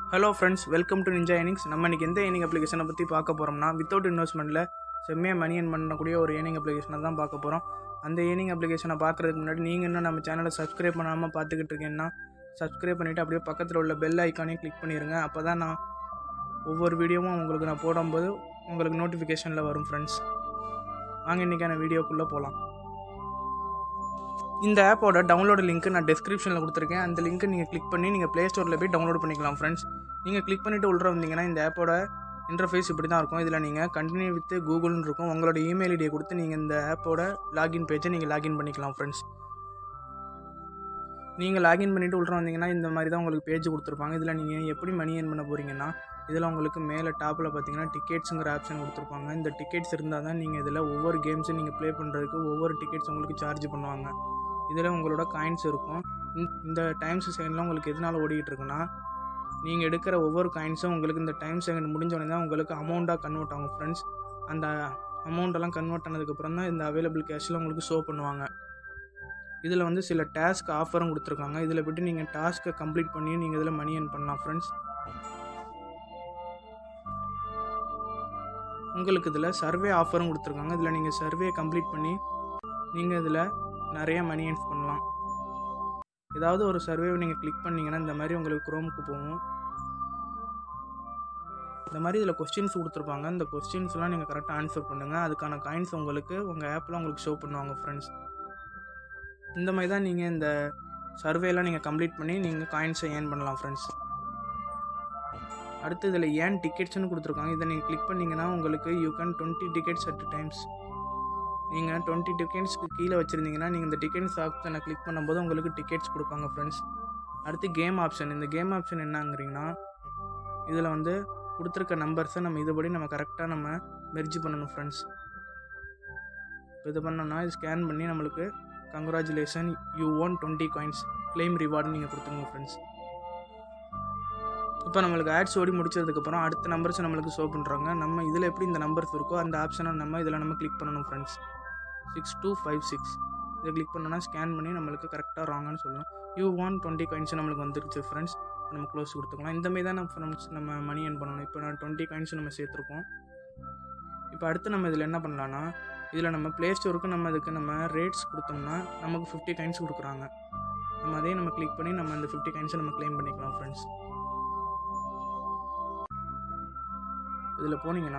hello friends welcome to ninja earnings நம்ம இன்னைக்கு எந்த ஏர்னிங் அப்ளிகேஷனை பற்றி பார்க்க போகிறோம்னா வித்தவுட் இன்வெஸ்ட்மெண்ட்டில் செம்மையாக மணி earn பண்ணக்கூடிய ஒரு ஏர்னிங் அப்ளிகேஷனை தான் பார்க்க போகிறோம் அந்த ஏர்னிங் அப்ளிகேஷனை பார்க்குறதுக்கு முன்னாடி நீங்கள் இன்னும் நம்ம சேனலை சப்ஸ்கிரைப் பண்ணாமல் பார்த்துக்கிட்டு இருக்கீங்கன்னா சப்ஸ்கிரைப் பண்ணிவிட்டு அப்படியே பக்கத்தில் உள்ள பெல் ஐக்கானையும் கிளிக் பண்ணிடுங்க அப்போ தான் நான் ஒவ்வொரு வீடியோவும் உங்களுக்கு நான் போடும்போது உங்களுக்கு நோட்டிஃபிகேஷனில் வரும் ஃப்ரெண்ட்ஸ் வாங்க இன்றைக்கான வீடியோக்குள்ளே போகலாம் இந்த ஆப்போட டவுன்லோட் லிங்க் நான் டிஸ்கிரிப்ஷனில் கொடுத்துருக்கேன் அந்த லிங்க்கை நீங்கள் கிளிக் பண்ணி நீங்கள் ப்ளே ஸ்டோரில் போய் டவுன்லோட் பண்ணிக்கலாம் ஃப்ரெண்ட்ஸ் நீங்கள் கிளிக் பண்ணிவிட்டு உள்ள வந்தீங்கன்னா இந்த ஆப்போட இன்டர்ஃபேஸ் இப்படி தான் இருக்கும் இதில் நீங்கள் கண்டினியூ வித் கூகுள்னு இருக்கும் உங்களோட இமெயில் ஐடியை கொடுத்து நீங்கள் இந்த ஆப்போட லாகின் பேஜை நீங்கள் லாகின் பண்ணிக்கலாம் ஃப்ரெண்ட்ஸ் நீங்கள் லாகின் பண்ணிவிட்டு உள்ள வந்தீங்கன்னா இந்த மாதிரி தான் உங்களுக்கு பேஜ் கொடுத்துருப்பாங்க இதில் நீங்கள் எப்படி மணி ஏர்ன் பண்ண போகிறீங்கன்னா இதில் உங்களுக்கு மேலே டாப்பில் பார்த்தீங்கன்னா டிக்கெட்ஸுங்கிற ஆப்ஷன் கொடுத்துருப்பாங்க இந்த டிக்கெட்ஸ் இருந்தால் தான் நீங்கள் இதில் ஒவ்வொரு கேம்ஸும் நீங்கள் ப்ளே பண்ணுறதுக்கு ஒவ்வொரு டிக்கெட்ஸ் உங்களுக்கு சார்ஜ் பண்ணுவாங்க இதில் உங்களோட காயின்ஸ் இருக்கும் இந்த- இந்த டைம்ஸ் செகண்ட்லாம் உங்களுக்கு எதனால் ஓடிக்கிட்டு இருக்குன்னா நீங்கள் எடுக்கிற ஒவ்வொரு காயின்ஸும் உங்களுக்கு இந்த டைம் செகண்ட் முடிஞ்ச உடனே தான் உங்களுக்கு அமௌண்ட்டாக கன்வெர்ட் ஆகும் ஃப்ரெண்ட்ஸ் அந்த அமௌண்ட்டெல்லாம் கன்வெர்ட் ஆனதுக்கப்புறம் தான் இந்த அவைலபிள் கேஷில் உங்களுக்கு ஷோ பண்ணுவாங்க இதில் வந்து சில டாஸ்க் ஆஃபரும் கொடுத்துருக்காங்க இதில் போய்ட்டு நீங்கள் டாஸ்க்கை கம்ப்ளீட் பண்ணி நீங்கள் இதில் மணி earn பண்ணலாம் ஃப்ரெண்ட்ஸ் உங்களுக்கு இதில் சர்வே ஆஃபரும் கொடுத்துருக்காங்க இதில் நீங்கள் சர்வே கம்ப்ளீட் பண்ணி நீங்கள் இதில் நிறைய மணி earn பண்ணலாம் ஏதாவது ஒரு சர்வேவை நீங்கள் கிளிக் பண்ணீங்கன்னா இந்த மாதிரி உங்களுக்கு குரோமுக்கு போகும் இந்த மாதிரி இதில் கொஸ்டின்ஸ் கொடுத்துருப்பாங்க இந்த கொஸ்டின்ஸ்லாம் நீங்கள் கரெக்டாக ஆன்சர் பண்ணுங்கள் அதுக்கான காயின்ஸ் உங்களுக்கு உங்கள் ஆப்பில் உங்களுக்கு ஷோ பண்ணுவாங்க ஃப்ரெண்ட்ஸ் இந்த மாதிரி தான் நீங்கள் இந்த சர்வேலாம் நீங்கள் கம்ப்ளீட் பண்ணி நீங்கள் காயின்ஸை ஏர்ன் பண்ணலாம் ஃப்ரெண்ட்ஸ் அடுத்து இதில் ஏன் டிக்கெட்ஸ்னு கொடுத்துருக்காங்க இதை நீங்கள் கிளிக் பண்ணிங்கன்னா உங்களுக்கு you can twenty tickets at times நீங்கள் டுவெண்ட்டி டிக்கெட்ஸ்க்கு கீழே வச்சுருந்தீங்கன்னா நீங்கள் இந்த டிக்கெட்ஸ் ஆப்ஷனை கிளிக் பண்ணும்போது உங்களுக்கு டிக்கெட்ஸ் கொடுப்பாங்க ஃப்ரெண்ட்ஸ் அடுத்து கேம் ஆப்ஷன் இந்த கேம் ஆப்ஷன் என்னங்கிறீங்கன்னா இதில் வந்து கொடுத்துருக்க நம்பர்ஸை நம்ம இதுபடி நம்ம கரெக்டாக நம்ம மெர்ஜி பண்ணணும் ஃப்ரெண்ட்ஸ் இப்போ இது பண்ணோம்னா இது ஸ்கேன் பண்ணி நம்மளுக்கு congratulation you won twenty coins claim reward நீங்கள் கொடுத்துருங்க ஃப்ரெண்ட்ஸ் இப்போ நம்மளுக்கு ஆட்ஸ் ஓடி முடிச்சதுக்கப்புறம் அடுத்த நம்பர்ஸ் நம்மளுக்கு ஷோ பண்ணுறாங்க நம்ம இதில் எப்படி இந்த நம்பர்ஸ் இருக்கோ அந்த ஆப்ஷனை நம்ம இதில் நம்ம கிளிக் பண்ணணும் friends six two five six இதை கிளிக் பண்ணோன்னா ஸ்கேன் பண்ணி நம்மளுக்கு கரெக்டாக ராங்கன்னு சொல்லணும் யூ ஒன் டுவெண்ட்டி காயின்ஸ் நம்மளுக்கு வந்துருச்சு ஃப்ரெண்ட்ஸ் நம்ம க்ளோஸ் கொடுத்துக்கலாம் இந்த மாதிரி தான் நம்ம ஃப்ரெண்ட்ஸ் நம்ம மணி earn பண்ணணும் இப்போ நான் டுவெண்ட்டி காயின்ஸ் நம்ம சேர்த்துருக்கோம் இப்போ அடுத்து நம்ம இதில் என்ன பண்ணலான்னா இதில் நம்ம ப்ளே ஸ்டோருக்கு நம்ம அதுக்கு நம்ம ரேட்ஸ் கொடுத்தோம்னா நமக்கு ஃபிஃப்டி காயின்ஸ் கொடுக்குறாங்க நம்ம அதே நம்ம கிளிக் பண்ணி நம்ம அந்த ஃபிஃப்டி காயின்ஸை நம்ம க்ளைம் பண்ணிக்கலாம் ஃப்ரெண்ட்ஸ் இதில் போனீங்கன்னா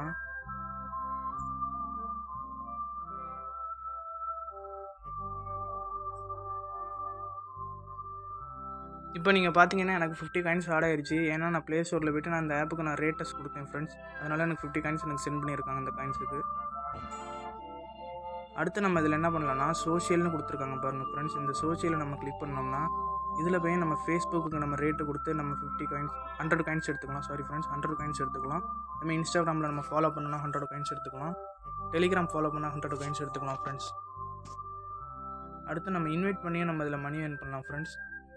இப்போ நீங்கள் பார்த்தீங்கன்னா எனக்கு ஃபிஃப்டி காயின்ஸ் ஆட் ஆயிருச்சு ஏன்னா நான் ப்ளே ஸ்டோரில் போய்ட்டு நான் அந்த ஆப்புக்கு நான் ரேட்டஸ் கொடுத்தேன் ஃப்ரெண்ட்ஸ் அதனால் எனக்கு ஃபிஃப்டி காயின்ஸ் எனக்கு சென்ட் பண்ணியிருக்காங்க அந்த காயின்ஸுக்கு அடுத்து நம்ம இதில் என்ன பண்ணலாம்னா சோஷியல்னு கொடுத்துருக்காங்க பாருங்கள் ஃப்ரெண்ட்ஸ் இந்த சோஷியலை நம்ம கிளிக் பண்ணோம்னா இதில் போய் நம்ம ஃபேஸ்புக்கு நம்ம ரேட்டு கொடுத்து நம்ம ஃபிஃப்டி காயின்ஸ் ஹண்ட்ரட் காயின்ஸ் எடுத்துக்கலாம் சாரி ஃப்ரெண்ட்ஸ் ஹண்ட்ரட் காயின்ஸ் எடுத்துக்கலாம் நம்ம இன்ஸ்டாகிராமில் நம்ம ஃபாலோ பண்ணோம்னா ஹண்ட்ரட் காயின்ஸ் எடுத்துக்கலாம் டெலிகிராம் ஃபாலோ பண்ணால் ஹண்ட்ரட் காயின்ஸ் எடுத்துக்கலாம் ஃப்ரெண்ட்ஸ் அடுத்து நம்ம இன்வைட் பண்ணியே நம்ம இதில் மணி earn பண்ணலாம் ஃப்ரெண்ட்ஸ்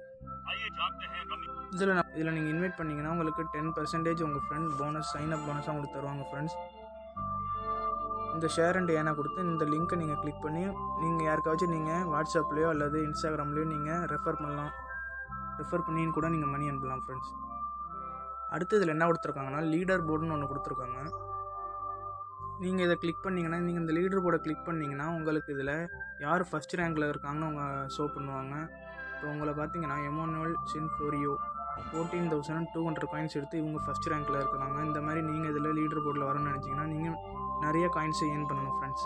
இதில் இதில் நீங்கள் இன்வைட் பண்ணீங்கன்னா உங்களுக்கு டென் பர்சன்டேஜ் உங்கள் ஃப்ரெண்ட் போனஸ் சைன் அப் போனஸாக உங்களுக்கு தருவாங்க ஃப்ரெண்ட்ஸ் இந்த ஷேர் அண்ட் ஏனா கொடுத்து இந்த லிங்க்கை நீங்கள் கிளிக் பண்ணி நீங்கள் யாருக்காச்சும் நீங்கள் வாட்ஸ்அப்லேயோ அல்லது இன்ஸ்டாகிராம்லேயோ நீங்கள் ரெஃபர் பண்ணலாம் ரெஃபர் பண்ணின்னு கூட நீங்கள் மணி அனுப்பலாம் ஃப்ரெண்ட்ஸ் அடுத்து இதில் என்ன கொடுத்துருக்காங்கன்னா லீடர் போர்டுன்னு ஒன்று கொடுத்துருக்காங்க நீங்கள் இதை கிளிக் பண்ணீங்கன்னா நீங்கள் இந்த லீடர் போர்டை கிளிக் பண்ணீங்கன்னா உங்களுக்கு இதில் யார் ஃபஸ்ட் ரேங்கில் இருக்காங்கன்னு அவங்க ஷோ பண்ணுவாங்க இப்போ உங்களை பார்த்தீங்கன்னா எமோனுவல் சின் ஃப்ளோரியோ fourteen thousand two hundred coins எடுத்து இவங்க ஃபஸ்ட் ரேங்க்கில் இருக்கிறாங்க இந்த மாதிரி நீங்கள் இதில் லீடர் போர்டில் வரணும்னு நினச்சிங்கன்னா நீங்கள் நிறைய காயின்ஸை ஏர்ன் பண்ணணும் ஃப்ரெண்ட்ஸ்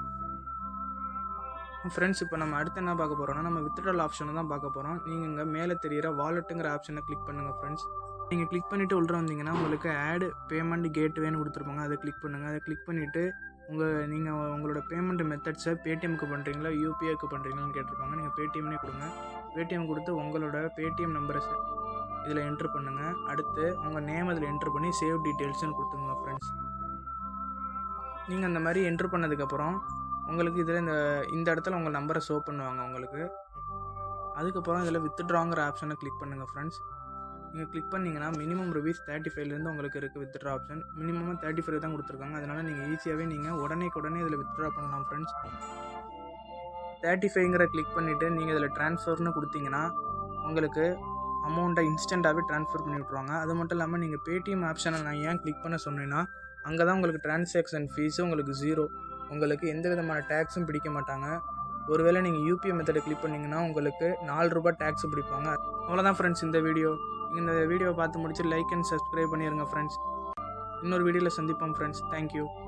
ஃப்ரெண்ட்ஸ் இப்போ நம்ம அடுத்து என்ன பார்க்க போகிறோம்னா நம்ம வித்ட்ரால் ஆப்ஷனை தான் பார்க்க போகிறோம் நீங்கள் இங்கே மேலே தெரியிற வாலெட்டுங்கிற ஆப்ஷனை கிளிக் பண்ணுங்கள் ஃப்ரெண்ட்ஸ் நீங்கள் கிளிக் பண்ணிவிட்டு உள்ள வந்தீங்கன்னா உங்களுக்கு ஆடு பேமெண்ட் கேட்வேன்னு கொடுத்துருப்பாங்க அதை கிளிக் பண்ணுங்கள் அதை கிளிக் பண்ணிவிட்டு உங்கள் நீங்கள் உங்களோட பேமெண்ட் மெத்தட்ஸை பேடிஎம்க்கு பண்ணுறீங்களா யூபிஐக்கு பண்ணுறீங்களான்னு கேட்டிருப்பாங்க நீங்கள் பேடிஎம்னே கொடுங்க பேடிஎம் கொடுத்து உங்களோட பேடிஎம் நம்பரை இதில் என்ட்ரு பண்ணுங்கள் அடுத்து உங்கள் நேம் அதில் என்ட்ரு பண்ணி சேவ் டீட்டெயில்ஸ்னு கொடுத்துங்க ஃப்ரெண்ட்ஸ் நீங்கள் அந்த மாதிரி என்ட்ரு பண்ணதுக்கப்புறம் உங்களுக்கு இதில் இந்த இந்த இடத்துல உங்கள் நம்பரை ஷோ பண்ணுவாங்க உங்களுக்கு அதுக்கப்புறம் இதில் வித்ட்ராங்கிற ஆப்ஷனை கிளிக் பண்ணுங்கள் ஃப்ரெண்ட்ஸ் நீங்கள் கிளிக் பண்ணிங்கன்னா மினிமம் ருபீஸ் தேர்ட்டி ஃபைவ்லேருந்து உங்களுக்கு இருக்குது வித்ட்ரா ஆப்ஷன் மினிமமாக தேர்ட்டி ஃபைவ் தான் கொடுத்துருக்காங்க அதனால் நீங்கள் ஈஸியாகவே நீங்கள் உடனே உடனே இதில் வித்ட்ரா பண்ணலாம் ஃப்ரெண்ட்ஸ் தேர்ட்டி ஃபைவ்ங்கிற கிளிக் பண்ணிவிட்டு நீங்கள் இதில் ட்ரான்ஸ்ஃபர்னு கொடுத்தீங்கன்னா உங்களுக்கு அமௌண்ட்டை இன்ஸ்டண்ட்டாகவே ட்ரான்ஸ்ஃபர் பண்ணி விட்ருவாங்க அது மட்டும் இல்லாமல் நீங்கள் பேடிஎம் ஆப்ஷனை நான் ஏன் கிளிக் பண்ண சொன்னேன்னா அங்கே தான் உங்களுக்கு டிரான்சாக்ஷன் ஃபீஸு உங்களுக்கு ஜீரோ உங்களுக்கு எந்த விதமான டேக்ஸும் பிடிக்க மாட்டாங்க ஒருவேளை நீங்கள் யூபிஐ மெத்தடை கிளிக் பண்ணிங்கன்னா உங்களுக்கு நாலு ரூபாய் டேக்ஸ் பிடிப்பாங்க அவ்வளோதான் ஃப்ரெண்ட்ஸ் இந்த வீடியோ இந்த வீடியோவை பார்த்து முடிச்சு லைக் அண்ட் சப்ஸ்கிரைப் பண்ணிடுங்க ஃப்ரெண்ட்ஸ் இன்னொரு வீடியோவில் சந்திப்போம் ஃப்ரெண்ட்ஸ் தேங்க்யூ